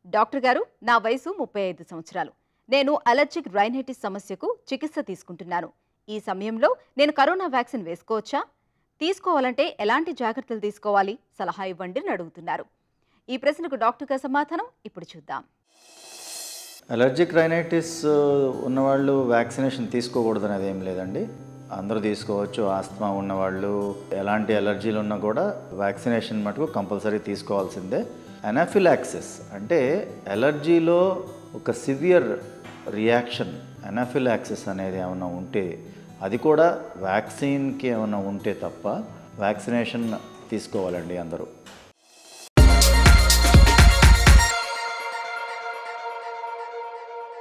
doctor గారు నా వయసు ముప్పై ఐదు సంవత్సరాలు నేను అలర్జిక్ రైనైటిస్ సమస్యకు చికిత్స తీసుకుంటున్నాను ఈ సమయంలో నేను కరోనా వ్యాక్సిన్ వేసుకోవచ్చా తీసుకోవాలంటే ఎలాంటి జాగ్రత్తలు తీసుకోవాలి సలహా ఇవ్వండి అని అడుగుతున్నారు ఈ ప్రశ్నకు డాక్టర్ గారి సమాధానం ఇప్పుడు చూద్దాం అలర్జిక్ రైనైటిస్ ఉన్నవాళ్ళు వ్యాక్సినేషన్ తీసుకోకూడదు అనేది ఏం లేదండి అందరూ తీసుకోవచ్చు ఆస్తమా ఉన్నవాళ్ళు ఎలాంటి అలర్జీలు ఉన్నా కూడా వ్యాక్సినేషన్ మటుకు కంపల్సరీ తీసుకోవాల్సిందే అనాఫిలాక్సిస్ అంటే అలర్జీలో ఒక సివియర్ రియాక్షన్ అనాఫిలాక్సిస్ అనేది ఏమైనా ఉంటే అది కూడా వ్యాక్సిన్కి ఏమైనా ఉంటే తప్ప వ్యాక్సినేషన్ తీసుకోవాలండి అందరూ